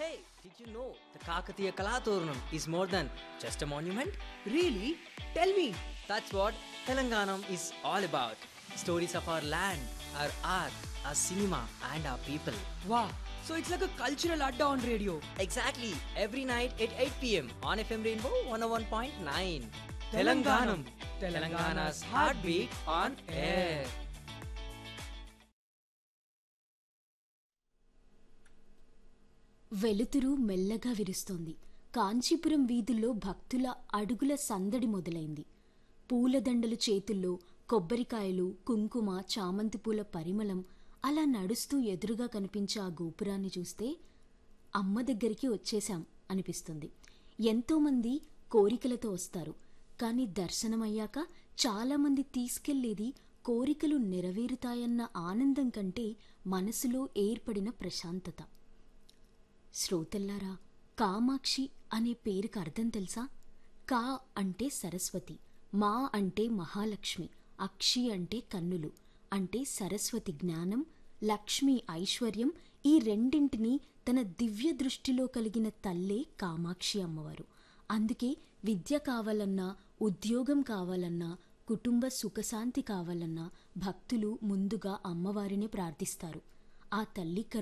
Hey, did you know the Kakatiya Kalaturnam is more than just a monument? Really? Tell me. That's what Telanganam is all about. Stories of our land, our art, our cinema, and our people. Wow. So it's like a cultural adda on radio. Exactly, every night at 8 pm on FM Rainbow 101.9. Telanganam. Telangana's heartbeat on air. వెలుతురు మెల్లగా విరుస్తోంది కాంచీపురం వీధుల్లో భక్తుల అడుగుల సందడి మొదలైంది పూలదండలు చేతుల్లో కొబ్బరికాయలు కుంకుమ చామంతి పూల పరిమళం అలా నడుస్తూ ఎదురుగా కనిపించే ఆ గోపురాన్ని చూస్తే అమ్మ దగ్గరికి వచ్చేశాం అనిపిస్తుంది ఎంతోమంది కోరికలతో వస్తారు కానీ దర్శనమయ్యాక చాలామంది తీసుకెళ్లేది కోరికలు నెరవేరుతాయన్న ఆనందం కంటే మనసులో ఏర్పడిన ప్రశాంతత శ్రోతల్లారా కామాక్షి అనే పేరుకి అర్థం తెలుసా కా అంటే సరస్వతి మా అంటే మహాలక్ష్మి అక్షి అంటే కన్నులు అంటే సరస్వతి జ్ఞానం లక్ష్మి ఐశ్వర్యం ఈ రెండింటినీ తన దివ్య దృష్టిలో కలిగిన తల్లే కామాక్షి అమ్మవారు అందుకే విద్య కావాలన్నా ఉద్యోగం కావాలన్నా కుటుంబ సుఖశాంతి కావాలన్నా భక్తులు ముందుగా అమ్మవారిని ప్రార్థిస్తారు ఆ తల్లి